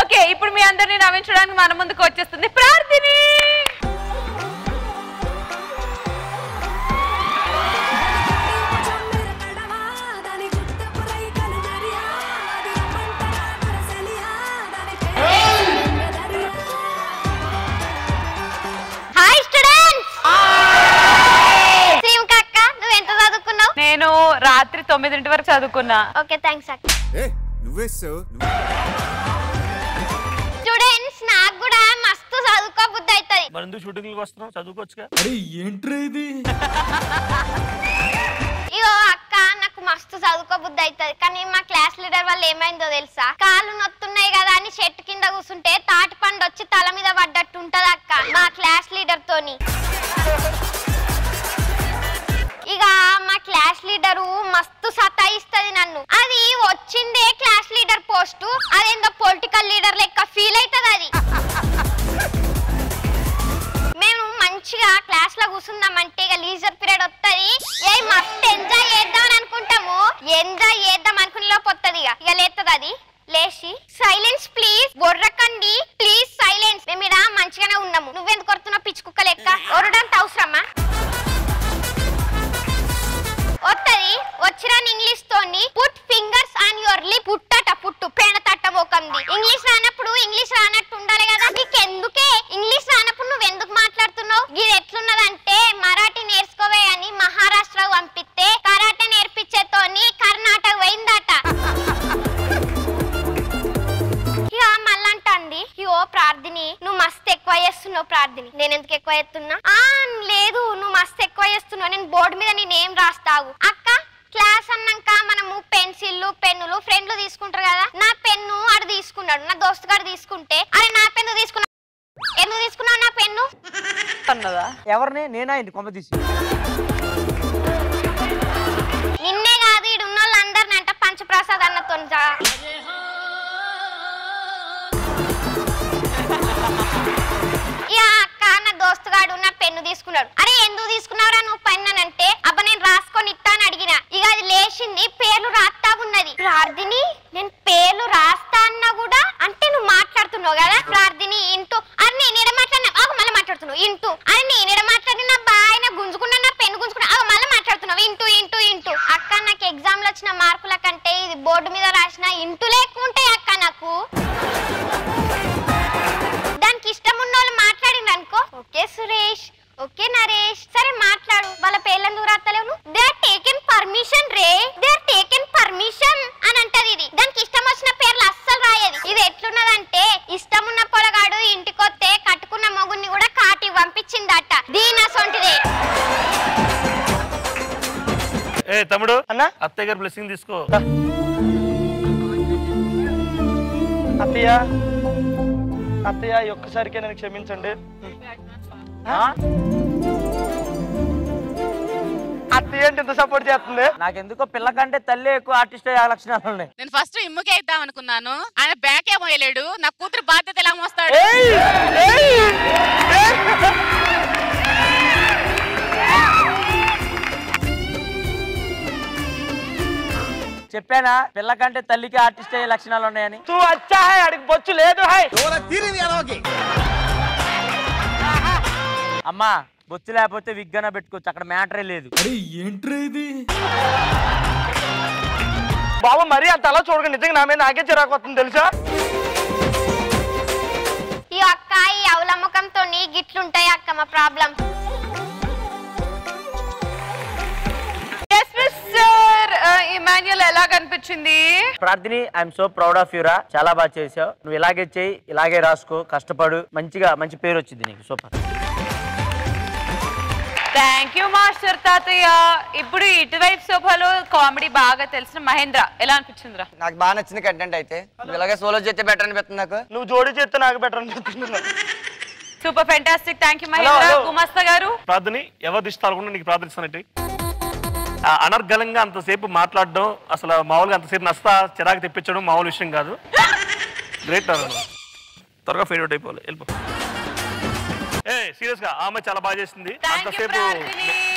Okay ఇప్పుడు మీ అందరిని నవ్వించడానికి మన ముందుకు వచ్చేస్తుంది ప్రార్థిని హాయ్ స్టూడెంట్స్ శ్రీముఖ అక్క నువ్వు ఎంత చదువుకున్నావు నేను రాత్రి తొమ్మిదింటి వరకు చదువుకున్నా ఓకే థ్యాంక్స్ అక్క ఏ నువ్వేస్తావు స్టూడెంట్స్ నాకు కూడా మస్తు చదువుకో బుద్ధి అవుతుంది మరి ఎందుకు షూటింగ్కి వస్తున్నావు చదువుకోవచ్చుగా అరే ఏంట్రా ఇది ఇగో అక్క నాకు మస్తు చదువుకో బుద్ధి అవుతుంది కానీ మా క్లాస్ లీడర్ వల్ల ఏమైందో తెలుసా కాళ్ళు నొత్తున్నాయి కదా అని చెట్టు కింద కూర్చుంటే తాటి పండు వచ్చి తల మీద పడ్డట్టు ఉంటది అక్క మా క్లాస్ లీడర్ తోని ఇక మా క్లాస్ లీడరు మస్తు సతాయిస్తది నన్ను అది వచ్చిందే క్లాస్ లీడర్ పోస్టు అదేందో పొలిటికల్ లీడర్ లెక్క ఫీల్ అవుతుంది అది మేము మంచిగా క్లాస్ లో కూర్చుందామంటే ఇక లీజర్ పీరియడ్ వస్తుంది ఏ మస్తు ఎంజాయ్ చేద్దాం అని అనుకుంటాము ఎంజాయ్ చేద్దాం అనుకునే లోపు వస్తుంది ఇక ఇక లేస్తుంది అది లేచి సైలెన్స్ ప్లీజ్ బొర్రకండి ప్లీజ్ సైలెన్స్ మేము ఇక్కడ మంచిగానే ఉన్నాము నువ్వెందుకు కొడుతున్నావు పిచ్చి కుక్క లెక్క ఒరడంత అవసరమా వత్తది వచ్చిరాని ఇంగ్లీష్ తోని put fingers on your lip పుట్టట పుట్టు పేణ తట్ట మోకంది ఇంగ్లీష్ రానప్పుడు ఇంగ్లీష్ రానట్టు ఉండాలి కదా నీకు ఎందుకే ఇంగ్లీష్ రానప్పుడు నువ్వు ఎందుకు మాట్లాడుతున్నావు ఇది ఎట్లున్నదంటే మరాఠీ నేర్చుకోవే అని మహారాష్ట్ర పంపిస్తే కరాటే నేర్పించేతోని కర్ణాటక పోయిందట ఇక మళ్ళంటండి ఇగో ప్రార్థిని నువ్వు మస్తు ఎక్కువ చేస్తున్నావు ప్రార్థిని నేను ఎందుకు ఎక్కువ చేస్తున్నా ఆ లేదు నువ్వు మస్తు ఎక్కువ చేస్తున్నావు నేను బోర్డు మీద నేనేం రాస్తావు అక్క క్లాస్ అన్నాక మనము పెన్సిల్లు పెన్నులు ఫ్రెండ్లు తీసుకుంటారు కదా నా పెన్ను ఆడు తీసుకున్నాడు నా దోస్తు గారు తీసుకుంటే అరే నా పెన్ను తీసుకున్నా ఎందుకు తీసుకున్నావు నా పెన్ను అన్నదా ఎవరిని నేనా ఇంటి కొమ్మ తీసి నిన్నే కాదు ఇడు ఉన్న వాళ్ళందరిని అంట పంచప్రసాద్ అన్నతో ఇక అక్క నా దోస్తుగాడు నా పెన్ను తీసుకున్నాడు అరే ఎందుకు తీసుకున్నావురా నువ్వు పెన్ను అని అంటే అబ్బా నేను రాసుకొని ఇస్తా అని అడిగిన ఇక అది లేచింది పేర్లు రాస్తా ఉన్నది ప్రార్థిని నేను పేర్లు రాస్తా అన్నా కూడా అంటే నువ్వు మాట్లాడుతున్నావు కదా ప్రార్థిని ఇంటూ అరే నేను ఎడ మాట్లాడినా ఆగు మళ్ళీ మాట్లాడుతున్నావు ఇంటూ అరే నేను ఎడ మాట్లాడినా బాయ్ నా గుంజుకున్నా నా పెన్ను గుంజుకున్నా ఆగు మళ్ళీ మాట్లాడుతున్నావు ఇంటూ ఇంటూ ఇంటూ అక్క నాకు ఎగ్జామ్ లో వచ్చిన మార్కుల కంటే ఇది బోర్డు మీద రాసిన ఇంటూ లేకుంటాయి అక్క నాకు దానికి ఇష్టం ఉన్న వాళ్ళు మాట్లాడిండ్రు అనుకో ఓకే సురేష్ ఓకే నరేష్ సరే మాట్లాడు వాళ్ళ పేర్లను దూరాత్తలేవు దే ఆర్ టేకెన్ పర్మిషన్ రే దే ఆర్ టేకెన్ పర్మిషన్ అని అంటది ఇది దానికి ఇష్టం వచ్చిన పేర్లు అస్సలు రాయదు ఇది ఎట్లున్నదంటే ఇష్టం ఉన్న పొలగాడు ఇంటికొస్తే కట్టుకున్న మొగుడిని కూడా కాటి పంపించిందట దీని అసొంటిదే ఏ తమ్ముడు అన్నా అత్తయ్య గారి బ్లెస్సింగ్ తీసుకో అత్తయ్య అత్తయ్య ఈ ఒక్కసారికే నన్ను క్షమించండి ఆ? అత్తయ్య ఏంటి ఇంత సపోర్ట్ చేస్తుంది నాకెందుకో పిల్ల కంటే తల్లి ఎక్కువ ఆర్టిస్ట్ అయ్యే లక్షణాలు ఉన్నాయి నేను ఫస్ట్ ఇమ్ముకే ఇద్దాం అనుకున్నాను ఆయన బ్యాక్ ఏమో వేయలేడు నా కూతురు బాధ్యత ఎలా మోస్తాడు ఏయ్! ఏయ్! ఏయ్! చెప్పానా పిల్ల కంటే తల్లికి ఆర్టిస్ట్ అయ్యే లక్షణాలు ఉన్నాయని తూ అచ్చా హై అడిగి బొచ్చు లేదు హై అమ్మా బొచ్చు లేకపోతే విగ్గన పెట్టుకోవచ్చు అక్కడ మ్యాటరే లేదు అరే ఏంట్రా ఇది బాబు మరీ అంత అలా చూడక నిజంగా నా మీద నాకే చిరాకు వస్తుంది తెలుసా ఈ అక్క ఈ అవలమ్మకంతో నీ గిట్లుంటాయి అక్క మా ప్రాబ్లం సార్ ఇమాన్యుల్ ఎలా కనిపించింది ప్రార్థిని ఐఎమ్ సో ప్రౌడ్ ఆఫ్ యూరా చాలా బాగా చేసావు నువ్వు ఇలాగే చేయి ఇలాగే రాసుకో కష్టపడు మంచిగా మంచి పేరు వచ్చింది నీకు సూపర్ థ్యాంక్ యూ మాస్టర్ తాతయ్య ఇప్పుడు ఇటువైపు సోఫాలో కామెడీ బాగా తెలిసిన మహేంద్ర ఎలా అనిపించిందిరా నాకు బాగా నచ్చింది కంటెంట్ అయితే నువ్వు ఇలాగే సోలో చేస్తే బెటర్ అనిపిస్తుంది నాకు నువ్వు జోడి చేస్తే నాకు బెటర్ అనిపిస్తుంది super fantastic thank you Mahendra hello. గుమస్తా గారు ప్రార్థని ఎవరి దిష్టి తగలకుండా నీకు ప్రార్థిస్తానంటే ఆ అనర్గళంగా అంతసేపు మాట్లాడడం అసలు మామూలుగా అంతసేపు నస్తా చిరాకు తెప్పించడం మామూలు విషయం కాదు గ్రేట్ త్వరగా ఫెయిడ్ అవుట్ అయిపోవాలి వెళ్ళిపో ఏ సీరియస్ గా ఆమె చాలా బాగా చేసింది థ్యాంక్ యూ అంతసేపు ప్రార్థిని